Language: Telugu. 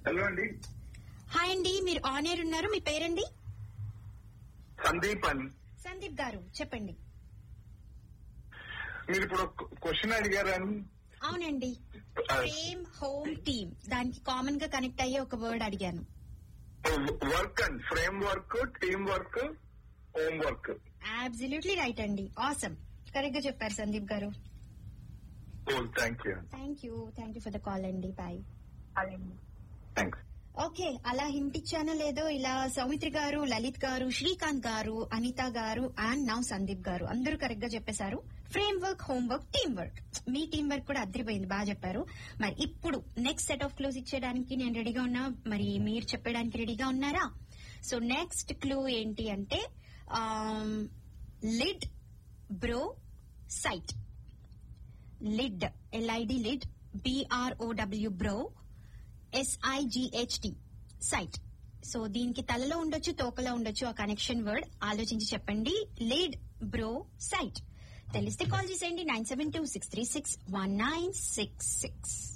హలో అండి హాయ్ అండి మీరు ఆన్ ఎయిర్ ఉన్నారు మీ పేరండి సందీప్ అని సందీప్ గారు చెప్పండి మీరు ఇప్పుడు క్వశ్చన్ అడిగారని అవునండి సేమ్ హోమ్ టీమ్ దానికి కామన్ గా కనెక్ట్ అయ్యే ఒక వర్డ్ అడిగాను work and framework teamwork homework absolutely right అండి ఆసమ్ కరెక్ట్ గా చెప్పారు సందీప్ గారు thank you thank you thank you for the call అండి బాయ్ థ్యాంక్స్ ఓకే అలా హింట్ ఇచ్చానో లేదో ఇలా సౌమిత్రి గారు లలిత్ గారు శ్రీకాంత్ గారు అనిత గారు అండ్ నౌ సందీప్ గారు అందరూ కరెక్ట్ గా చెప్పేశారు framework homework teamwork మీ టీం వర్క్ కూడా అదిరిపోయింది బాగా చెప్పారు మరి ఇప్పుడు నెక్స్ట్ సెట్ ఆఫ్ క్లూస్ ఇచ్చేయడానికి నేను రెడీగా ఉన్నా మరి మీరు చెప్పడానికి రెడీగా ఉన్నారా సో నెక్స్ట్ క్లూ ఏంటి అంటే lid brow sight lid L I D lid B R O W brow S I G H T sight so దీనికి తలలో ఉండొచ్చు తోకలో ఉండొచ్చు ఆ కనెక్షన్ వర్డ్ ఆలోచించి చెప్పండి లీడ్ బ్రో సైట్ తెలిస్తే కాల్ చేసేయండి nine seven two six three six one nine six six